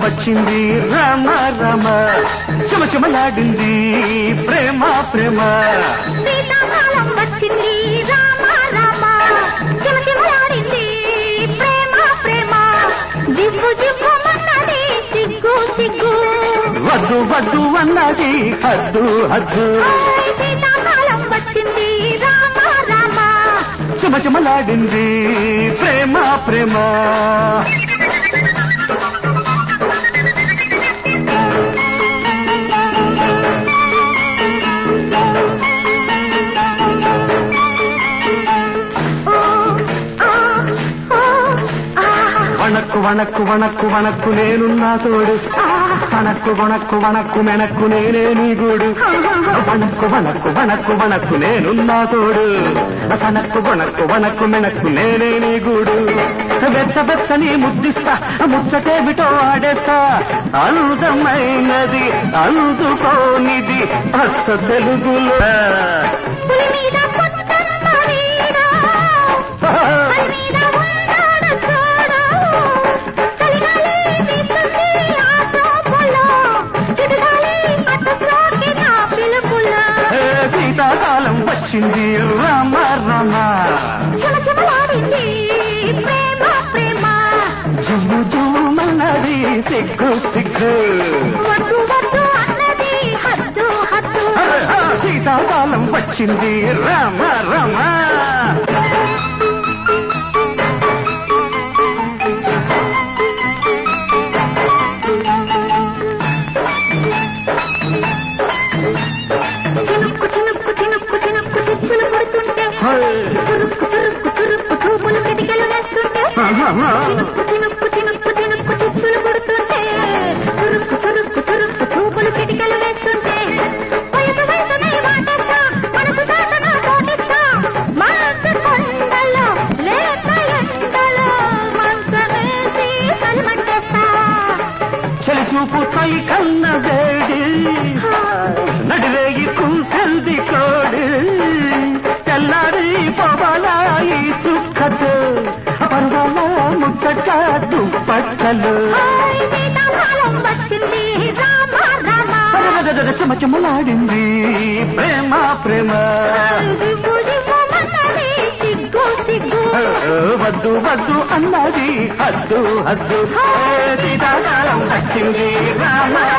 వచ్చింది రామ రామ చెమచెమలాడింది ప్రేమ ప్రేమ శీతాకాలం వచ్చింది రామ రామ చిమచిమలాడింది ప్రేమ ప్రేమ జివ్వు జివ్వు మన్నది సిగ్గు సిగ్గు వద్దు వద్దు అన్నది హద్దు హద్దు ఓయ్ శీతాకాలం వచ్చింది రామ రామ చెమచెమలాడింది ప్రేమ ప్రేమ ఓ ఆ ఓ ఆ వణక్కు వణక్కు వణక్కు వణక్కు నేనున్నా తోడు వణక్కు వణక్కు వణక్కు మెనక్కు నేనే నీ గూడు వణక్కు వణక్కు వణక్కు వణక్కు నేనున్నా తోడు వణక్కు వణక్కు వణక్కు మెనక్కు నేనే నీ గూడు వెచ్చ వెచ్చని ముద్దిస్తా ముచ్చటేమిటో ఆడేస్తా అందమైనది అందుకోనిది అచ్చ తెలుగులో పులి మీద కొత్తన్న వీర పులి మీద ఉన్నాడు చూడు కలిగాలి వీస్తుంది ఆ తోపులో చిరుగాలి అటు సోకిన పిలుపులో ఏ శీతాకాలం వచ్చింది రామ రామ చిమచిమలాడింది ప్రేమ ప్రేమ జుమ్ము జుమ్మన్నది సిగ్గు సిగ్గు వద్దు వద్దు అన్నది హద్దు హద్దు ఆ, శీతాకాలం వచ్చింది రామ రామ చినుక్కు చినుక్కు చినుక్కు చినుక్కు చిచ్చులు పడుతుంటే చురుక్కు చురుక్కు చురుక్కు చూపులు కిటికలు వేస్తుంటే చినుక్కు చినుక్కు చినుక్కు చినుక్కు చిచ్చులు పడుతుంటే చురుక్కు చురుక్కు చురుక్కు చూపులు కిటికలు వేస్తుంటే వయసు వయసునే వాటేస్తా మనసు దాటన తోటిస్తా మనసు కొండలో లేత ఎండలో మంచమేసి కలిమంటేస్తా చలి చూపు కై కన్న వేడి నడిరేగి కూసెల్ది కోడి తెల్లారి పోవాలాయి చుక్కతో పర్వాల ముచ్చట దుప్పట్టలు హాయ్ సీతాకాలం వచ్చింది రామ రామ చెమచెమలాడింది ప్రేమ ప్రేమ జివ్వు జివ్వు మన్నది సిగ్గు సిగ్గు వద్దు వద్దు అన్నది హద్దు హద్దు ఏ సీతాకాలం వచ్చింది రామ